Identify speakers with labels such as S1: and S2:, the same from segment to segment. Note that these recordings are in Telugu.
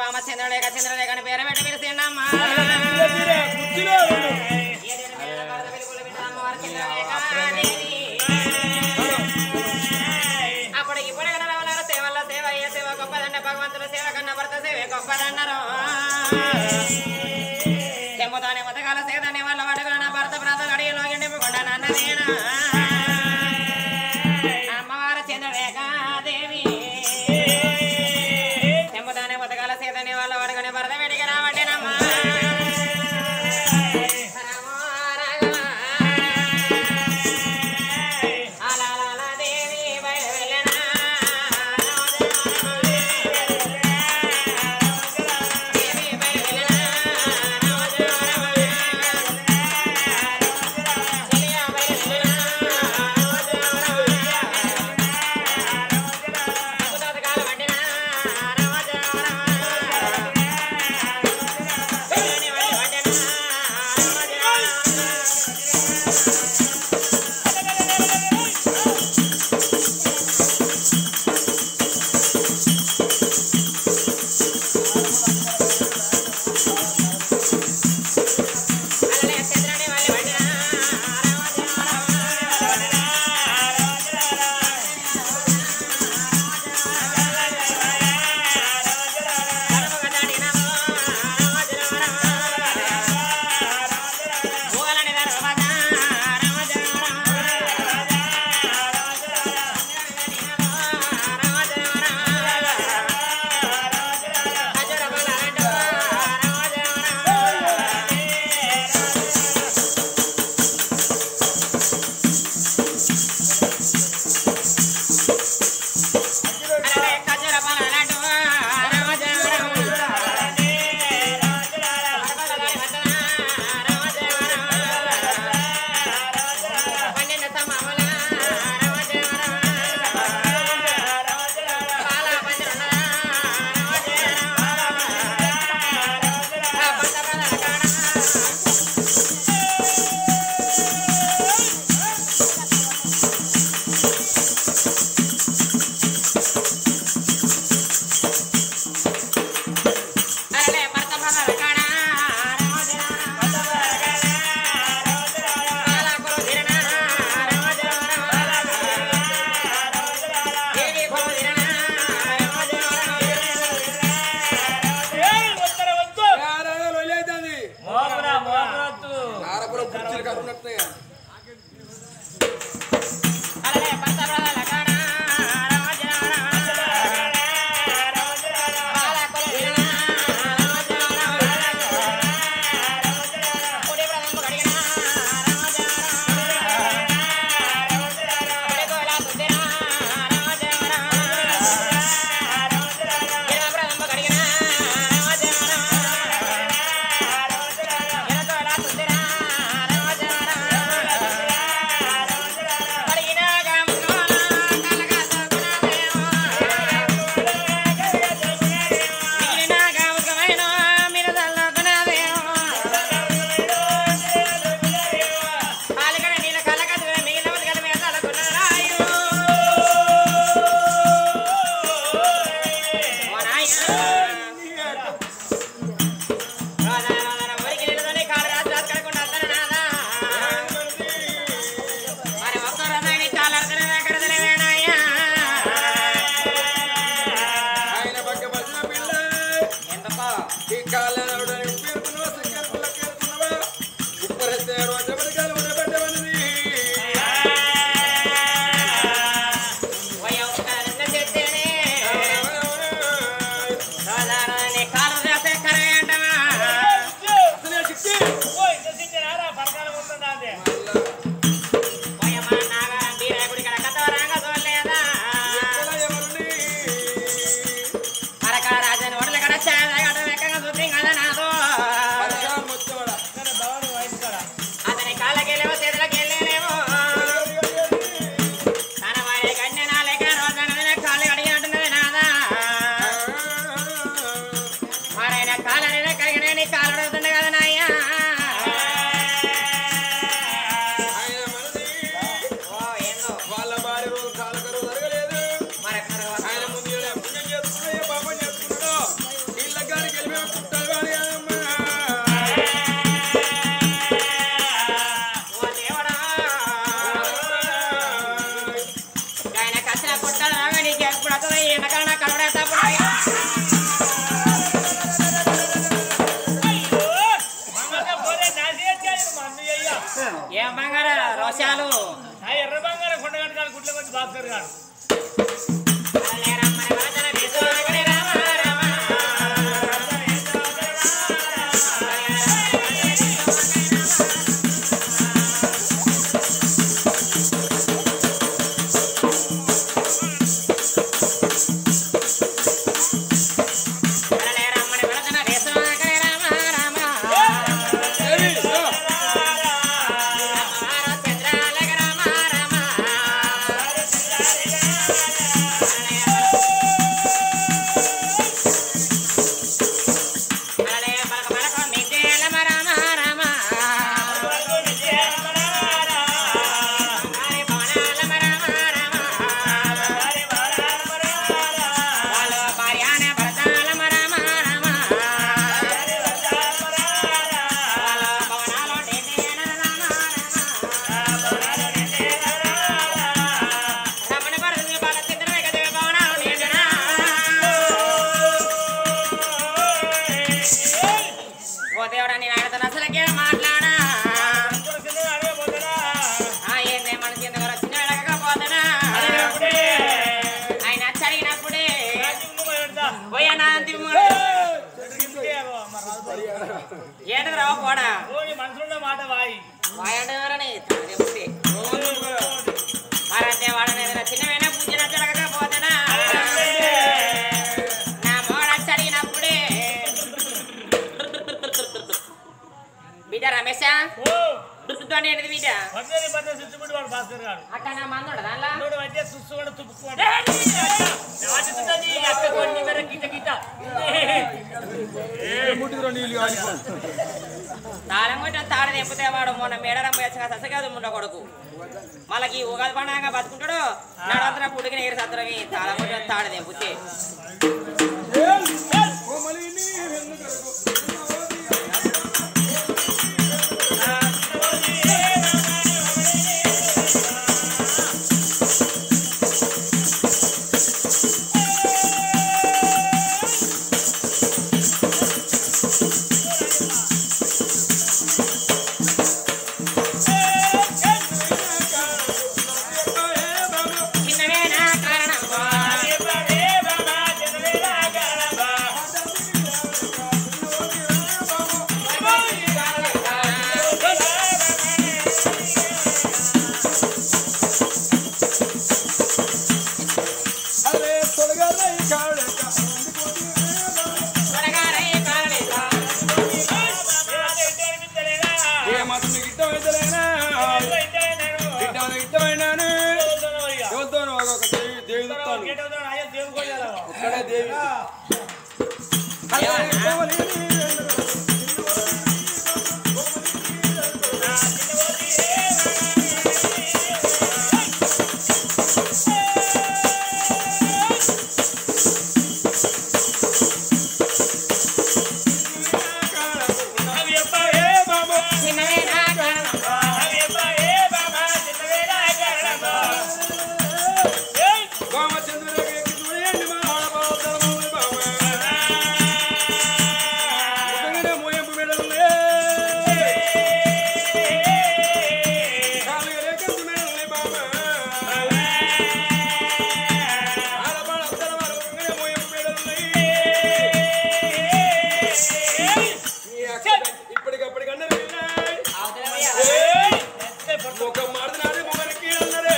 S1: మామ చంద్రలేఖ చంద్రలేఖ అని పేరు పెట్టి పిలిచిండమ్మా
S2: కుర్చీలో ఉండు.
S1: ఏడేడు నెలల భరత వెలుగులు బిడ్డ అమ్మవారు చంద్రలేఖ దేవి. అప్పుడు ఇప్పుడు రావాల సేవల్లో సేవ అయ్యే సేవ గొప్పదండ భగవంతుల సేవ కన్నా భర్త సేవ గొప్పదన్నారు చెమ్ముతానే ఉతకాల సేదనే వాళ్ళ వడగన భర్త భ్రాత గడియలో ఎండిపోకుండా నన్నదేనా అమ్మవారు చంద్రలేఖ దేవి చెమ్ముతానే ఉతకాల సేదనే వాళ్ళ వడగని భర్త వెడికి రావట్టేనమ్మా రామో రాఘవ. అలలల దేవి బయలువెళ్ళెనా. దేవి బయలువెళ్ళెనా. చెలియా బయలువెళ్ళెనా. అద్భుతాలు వండినా. చెలియని వడి వండినా. అలలే చంద్రుని వలె వండినా. అరలే భర్త భర్త కాణ
S2: ఏయ్, వద్దరా, వద్దు.
S3: ఆరాధనలు వదిలేద్దాంది.
S2: మోపరా, మోపరొద్దు.
S3: ఆరపురం కుర్చీలు కట్టుకున్నట్టున్నాయి. మరి ఒక్క రథాన్ని చాలా అర్థం వేణాయ్యా ఆయన పక్క భజన పిల్ల.
S1: ఎందుకో
S3: ఈ కాళ్ళనవడానికి పేరుకున్నావా, సంకల్పంలో పేరుకున్నావా? ఉప్పరెత్తే రోజు కాలు ఉండబడ్డవన్నది.
S1: వయోవకారంగా చేస్తేనే సాధారణని కాలు రాసే కరేంటమా
S3: అసలే చిట్టి.
S2: ఓ, ఇంత సిద్ధరారా, పరకాల ఉంటుందా అది?
S1: వయమా నాగారం వీరాగుడి కడ కథవరంగా చూడలేదా
S3: ఎక్కడ ఎవరిని?
S1: అరకడ రాజని ఒడల కడ చేదగడ వెక్కగా చూసి కదా నాదో
S3: పరకా మొత్తవాడ.
S2: ఇక్కడ భవాని వయసు కాడ.
S1: అతని కాళ్ళకెళ్ళేవో చేతులకి వెళ్ళలేమో తన వాడే కన్య నాలేక రోజన కాళ్ళు అడిగినట్టున్నది నాదా మరైన కాళ్ళని కడిగిన నీ కాళ్ళు అడుగుతుండే కదా నాయ్యా
S3: ఆయన మనది.
S1: ఓ ఏందో
S3: వాళ్ళ భార్య రోజు కాలు కరువు జరగలేదు
S1: మరి మరి
S3: ఆయన ముందు ఇలా పుణ్యం చేసుకున్నాడు, ఏ పాపం చేసుకున్నాడో. వీళ్ళ గారి
S1: అవశాలు
S2: ఆ ఎర్ర బంగారం కొండ కట్టుకాలి గుట్ల కొంచెం భాస్కర్ గారు
S1: రమ్మని వరదన వేసుకొని రామ రామ రమ్మని వరదన వేసుకొని రామ రామ
S3: దేవి, రా.
S1: చంద్రాలక రామ రామ అలే పలక పలక మిద్దేలమ రామ రామ హరి భవనాలమ రామ రామ వాళ్ళు భార్యాన భరతాలమ రామ రామ వాళ్ళు భవనాలు నిండేన రామ రామ రమణ భరతుని బాల చిత్రమేక దేవి భవనాలు నిండెనా ఓ దేవుడా నేను ఆయనతో అసలుకే మాట్లాడా ఆ ఏందే మన కింద కూడా చిన్న వెళ్ళకపోతానా ఆయన చదివినప్పుడే పోయానా అంతిమ ఏంటది రావు పోడా
S2: మనసులో మాట వాయి
S1: వాయంటే తాగేపుట్టి మరంతే వాడని ఏదైనా చిన్నవైనా పూజ జరగకపోతానా నా మోడ చదివినప్పుడే బిడ్డ రమేశ
S2: ఓ
S1: దుర్తుతోనే ఏంటిది బిడ్డ
S2: పద్దెని పద్దె చుట్టుముట్టు వాడు భాస్కర్ గారు
S1: అట్ట నా మందు ఉండదా అందులో?
S2: నోడు వచ్చే సుస్సు కూడా తుప్పుకోండి నాటుతున్నది అక్క కొన్ని మేర గిట్ట గిట్ట
S3: ముట్టిదిరా నీళ్ళు కాలిపో.
S1: తాళం కొట్టిన తాళ తెంపితే వాడు మొన్న మేడరం వేసగా ససగాదు ముండ కొడుకు మళ్ళీ ఉగాది పండుగ బతుకుంటాడు నడంతర పుడికిన ఏరు సత్రమి తాళం కొట్టిన తాళ తెంపితే
S3: కోమలి నీవెందుకరకు?
S1: చిన్నవే నా కారణం
S3: అరే తొలగరై కాడక.
S1: త్వరగా రై కారణిత.
S3: ఏ మాత్రం నీకు ఇష్టమైతేనేనా? ఇష్టమైన ఇష్టమైనాను. ఎవరితోనూ ఒక దేవి దేవి చూస్తాను. ఒక్కడే దేవి అరే కోమలి నీవెందుకరకు?
S1: చిన్నవే నా కారణం
S3: రామచంద్రుడికి ఎక్కి చూడండి మా ఆడపడుతులు బావ. ముఖంగానే మోయింపు మెడలున్నాయి. కాలుగా లేక మెడలున్నాయి బావ. ఆడపడుతుల వారు ముఖంగానే మోయింపు మెడలున్నాయి. ఈ అక్క ఇప్పటికప్పటికి అన్నారు వీళ్ళాయ్. ఏయ్! ముఖం మాడుతున్నాడు మొగనికి అన్నారే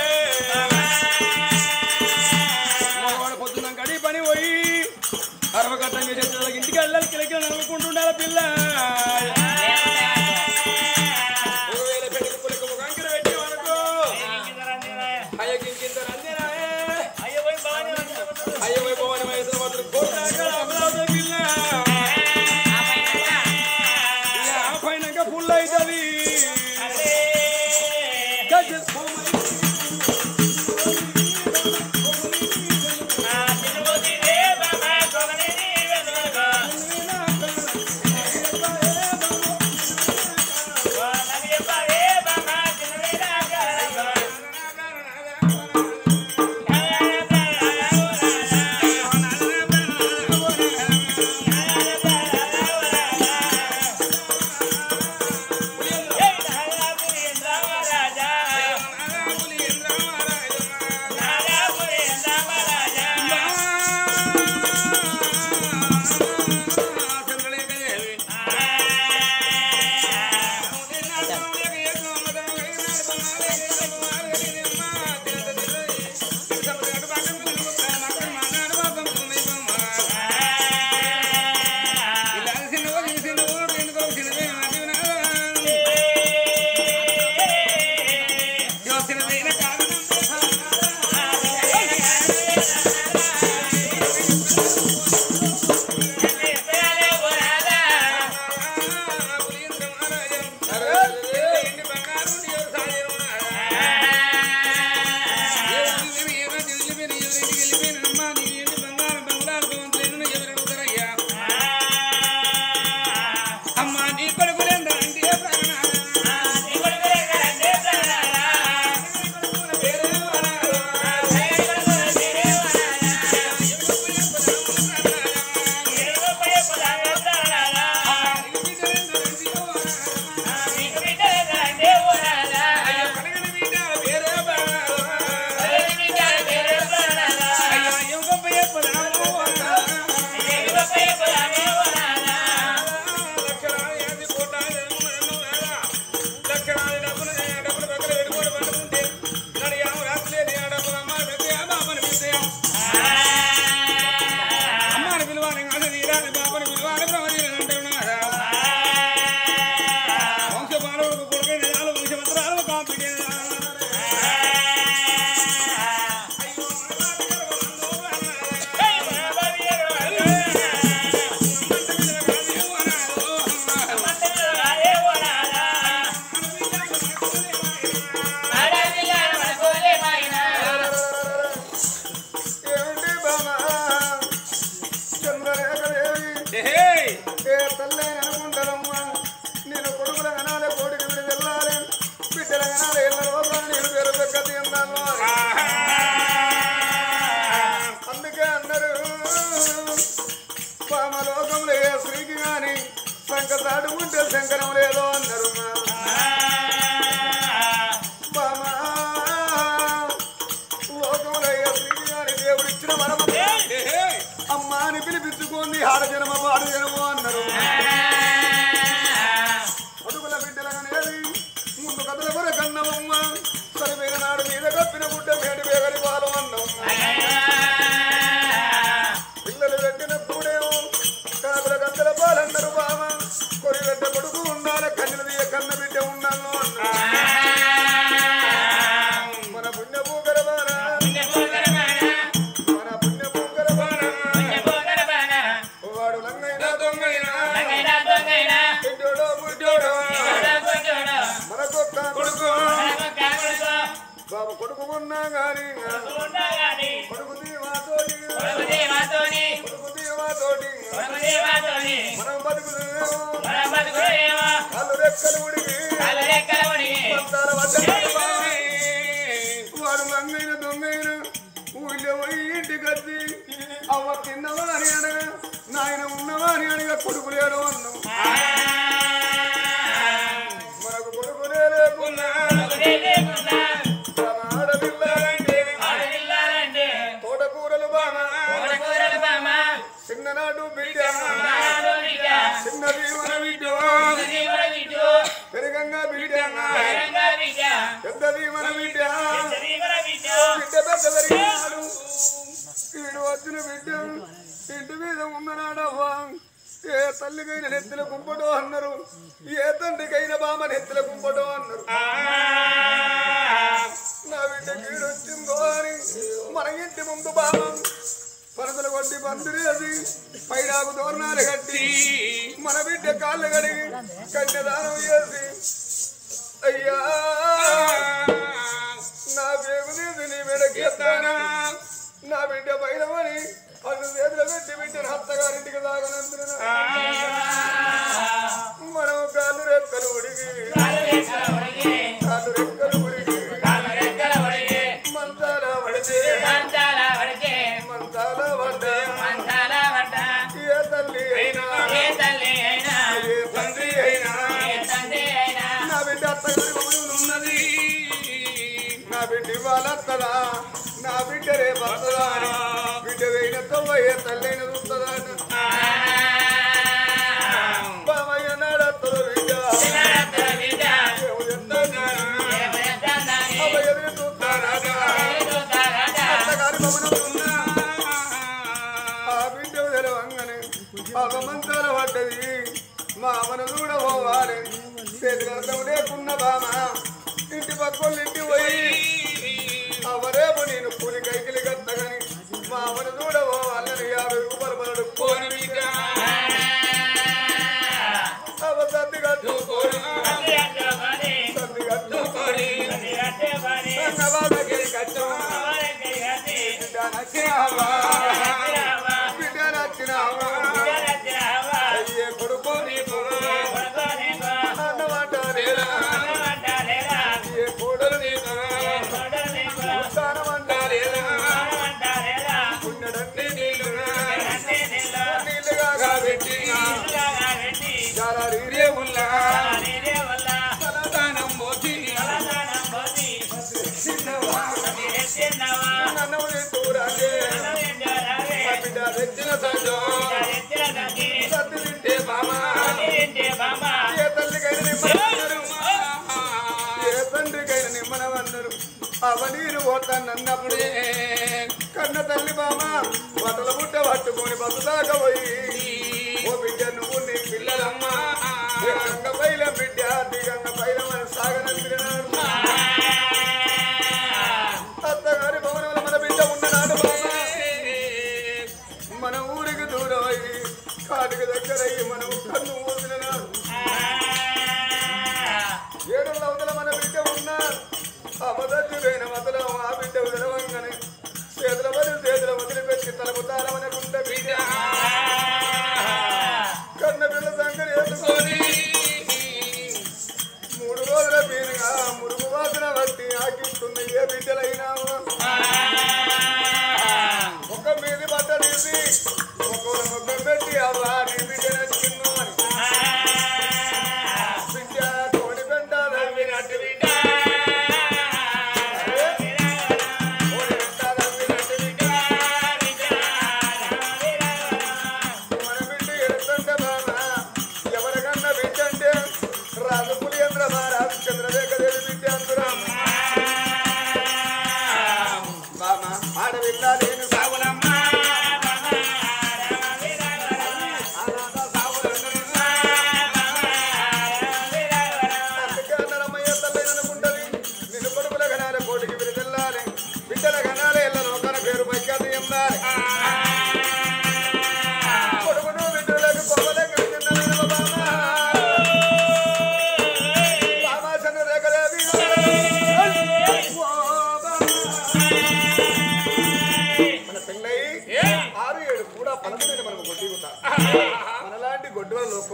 S3: మగవాడు పొద్దున్న గడి పని పోయి అరవకట్టం చేసే పిల్లలకి ఇంటికి వెళ్ళాలి కిలకి నవ్వుకుంటుండాలి పిల్ల ఒకవేళ పెళ్లి పులికి ఒక అంకెర పెట్టి వరకు అయ్యకి ఇంకింత రందిరాయే అయ్య పోయి భవాని వయసులో మాత్రం కోటాక అమరావతి పిల్ల ఇక ఆ పైన ఫుల్ అవుతుంది
S2: ఆ
S4: ఏ తల్లైన అనుకుంటారమ్మా నేను కొడుకుల కనాలే కోడికి విడి వెళ్ళాలి బిడ్డల కనాలే ఇళ్ళ లోపల నేను పేరు పెక్కది అన్నాను అందుకే అన్నారు పామలోకంలో ఏ స్త్రీకి గాని శంక దాటుకుంటే శంకరం లేదో అన్నారు బామా లోకంలో ఏ స్త్రీకి గాని దేవుడు ఇచ్చిన వరం అమ్మ అని పిలిపించుకుంది ఆడ జనమ పాడు జనము అన్నారు అడుగుల బిడ్డలనేది ముందు కథల కొర కన్నవమ్మ సరిపోయిన నాడు మీద కప్పిన గుడ్డ మేడి వేగరి పాలు అన్నాం పిల్లలు పెట్టినప్పుడేమో కాకుల గద్దల పాలన్నారు బామ కొరి బిడ్డ కొడుకు ఉండాలి కన్నెల తీయ కన్న బిడ్డ ఉన్నాను మన పుణ్య పూకరబాన మన పుణ్య పూకరబాన వాడు లంగైనా దొంగైనా ఇంటోడో ముట్టోడో మనకొక్క కొడుకు బాబు కొడుకు ఉన్నా గాని కొడుకు దీవాతోటి కొడుకు దీవాతోటి మనం బతుకుతున్నాము కాళ్ళు రెక్కలు ఉడికి పంతాల వడ్డ వాడు లంగైన దొంగైన ఊళ్ళో పోయి ఇంటికి వచ్చి అవ్వ తిన్నవా అని అనగా నాయన ఉన్నవా అని అనగా కొడుకు లేడు అన్నాం మనకు కొడుకులే లేకున్నా తన ఆడపిల్లంటే తోటకూరలు బాగా చిన్ననాడు బిడ్డ చిన్నది మన బిడ్డ పెరగంగా బిడ్డ పెద్దది మన బిడ్డ బిడ్డ పెద్ద పెరిగినాడు వీడు వచ్చిన బిడ్డ ఇంటి మీద ఉన్ననాడవ్వా ఏ తల్లికైన నెత్తిల కుంపటో అన్నారు ఏ తండ్రికైన బామ నెత్తిల కుంపటో అన్నారు నా బిడ్డ కీడు వచ్చిందో అని మన ఇంటి ముందు బామ పరదలు కొట్టి పందిరేసి పైడాకు తోరణాలు కట్టి మన బిడ్డ కాళ్ళు కడిగి కన్యదానం చేసి అయ్యా నా పేరు తీసి నీ మెడకి ఎత్తానా నా బిడ్డ పైనమని పన్ను చేతులు పెట్టి బిడ్డను హత్తగారింటికి దాగనందున మనం కాళ్ళు రెక్కలు ఉడిగి కాళ్ళు రెక్కలు ఉడిగి మంచాల పడితే మంచాల పడ్డా ఏ తల్లి అయినా ఏ తండ్రి అయినా నా బిడ్డ అత్తగారి భవనంలో ఉన్నది నా బిడ్డ ఇవ్వాలత్తదా నా బిడ్డ రేపు వస్తుందా బిడ్డ వేయిన తొంభయ్య తల్లైన చూస్తుందా బామయ్య నాడత్తదు బిడ్డ దేవుడు ఎంతనా? అవ్వ ఎదురు చూస్తారా? అత్తగారి భవనంలో ఉన్నా ఆ బిడ్డ తెలవంగానే అపమంతాల పడ్డది మా అమ్మను చూడబోవాలి చేతులర్థం లేకున్న బామ ఇంటి పక్కలు ఇంటి పోయి అవరేపు నేను కూలి కైకిలి కత్తగని మా అమ్మను చూడబోవాలని యాభై రూపాయలు పడడు కోరి బిడ్డ అవ సర్ది కట్టుకోని సర్ది కట్టుకోని అన్నవాళ్ళకి కట్టం బిడ్డ నచ్చినావా బిడ్డ నచ్చినావా అయ్యే కొడుకు నీకు అన్నమాట లేదా అయ్యే కోడలు నీకు స్థానమంట లేదా ఉన్నడన్ని నీళ్ళు నీళ్ళుగా కాబట్టి చాలా రీరే ఉన్నా తలదానం మోసి నన్ను తూరాగే బిడ్డ తెచ్చిన సంజో సత్తి తింటే బామా ఏ తల్లికైనా నిమ్మనవన్నారు ఏ తండ్రికైనా నిమ్మనవన్నారు అవనీరు పోతానన్నప్పుడే కన్న తల్లి బామ బట్టల బుట్ట పట్టుకొని బస్సు దాకా పోయి ఓ బిడ్డ నువ్వు నీ పిల్లలమ్మ ఏ గంగ పైల బిడ్డ నీ గంగ పైల మన సాగనందినాడు అత్తగారి భవనంలో మన బిడ్డ ఉన్ననాడు బామ మన ఊరికి దూరం అయ్యి కాటికి దగ్గర అయ్యి మనం కన్ను ఊదినాడు ఏడు అవతల మన బిడ్డ ఉన్నా అబద్ధుడైన మొదలు ఆ బిడ్డ వదలవంగానే చేతుల వదిలి చేతుల వదిలిపెట్టి తలకు తాళమనకుంటే బిడ్డ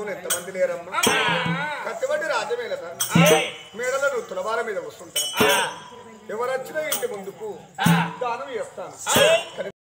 S4: వాళ్ళు ఎంతమంది లేరమ్మా కత్తిబట్టి రాజ్యమేలత మేడలను తులబాల మీద వస్తుంటారు ఎవరొచ్చినా ఇంటి ముందుకు దానం చేస్తాను